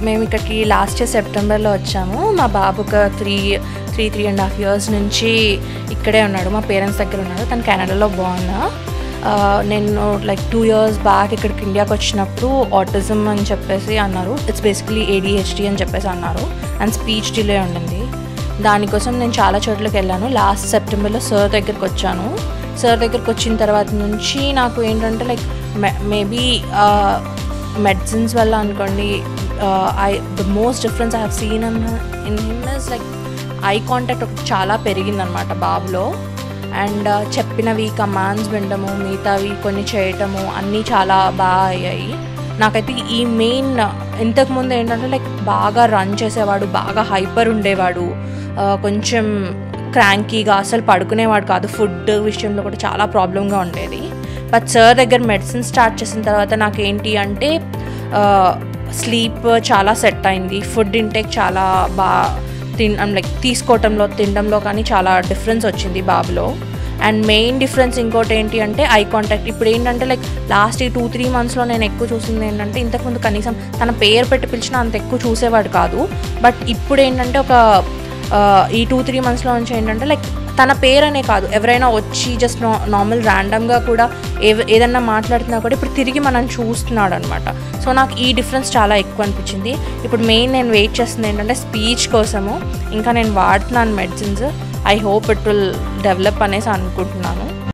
మేము ఇక్కడికి last year సెప్టెంబర్లో వచ్చాము మా బాబు ఒక three three three and half years నుంచి ఇక్కడే ఉన్నాడు మా పేరెంట్స్ దగ్గర ఉన్నాడు తను కెనడాలో బాగున్నా నేను లైక్ టూ ఇయర్స్ బ్యాక్ ఇక్కడికి ఇండియాకి వచ్చినప్పుడు ఆటిజం అని చెప్పేసి అన్నారు ఇట్స్ బేసిక్లీ ఏడిహెచ్డి అని చెప్పేసి అన్నారు అండ్ స్పీచ్ డిలే ఉండింది దానికోసం నేను చాలా చోట్లకి వెళ్ళాను లాస్ట్ సెప్టెంబర్లో సార్ దగ్గరికి వచ్చాను సార్ దగ్గరికి వచ్చిన తర్వాత నుంచి నాకు ఏంటంటే లైక్ మేబీ మెడిసిన్స్ వల్ల అనుకోండి I the most difference I have seen in in him is like eye contact ఒకటి చాలా పెరిగిందనమాట బాబులో అండ్ చెప్పినవి కమాండ్స్ వినడము మిగతావి కొన్ని చేయటము అన్నీ చాలా బాగా అయ్యాయి నాకైతే ఈ మెయిన్ ఇంతకుముందు ఏంటంటే లైక్ బాగా రన్ చేసేవాడు బాగా హైపర్ ఉండేవాడు ఆ, కొంచెం క్రాంకీగా అసలు పడుకునేవాడు కాదు ఫుడ్ విషయంలో కూడా చాలా ప్రాబ్లంగా ఉండేది బట్ సార్ దగ్గర మెడిసిన్ స్టార్ట్ చేసిన తర్వాత నాకు ఏంటి అంటే స్లీప్ చాలా సెట్ అయింది ఫుడ్ ఇంటేక్ చాలా బాగా తిన్ లైక్ తీసుకోవటంలో తినడంలో కానీ చాలా డిఫరెన్స్ వచ్చింది బాబులో అండ్ మెయిన్ డిఫరెన్స్ ఇంకోటి ఏంటి అంటే ఐ కాంటాక్ట్ ఇప్పుడు ఏంటంటే లైక్ లాస్ట్ ఈ టూ త్రీ మంత్స్లో నేను ఎక్కువ చూసింది ఏంటంటే ఇంతకుముందు కనీసం తన పేరు పెట్టి పిలిచినా అంత ఎక్కువ చూసేవాడు కాదు బట్ ఇప్పుడు ఏంటంటే ఒక ఆ, ఈ టూ త్రీ మంత్స్లో నుంచి ఏంటంటే లైక్ తన పేరనే కాదు ఎవరైనా వచ్చి జస్ట్ నా నార్మల్ ర్యాండమ్గా కూడా ఏ ఏదన్నా మాట్లాడుతున్నా కూడా ఇప్పుడు తిరిగి మనం చూస్తున్నాడు అనమాట సో నాకు ఈ డిఫరెన్స్ చాలా ఎక్కువ అనిపించింది ఇప్పుడు మెయిన్ నేను వెయిట్ చేస్తుంది ఏంటంటే స్పీచ్ కోసము ఇంకా నేను వాడుతున్నాను medicines I hope it will develop అనేసి అనుకుంటున్నాను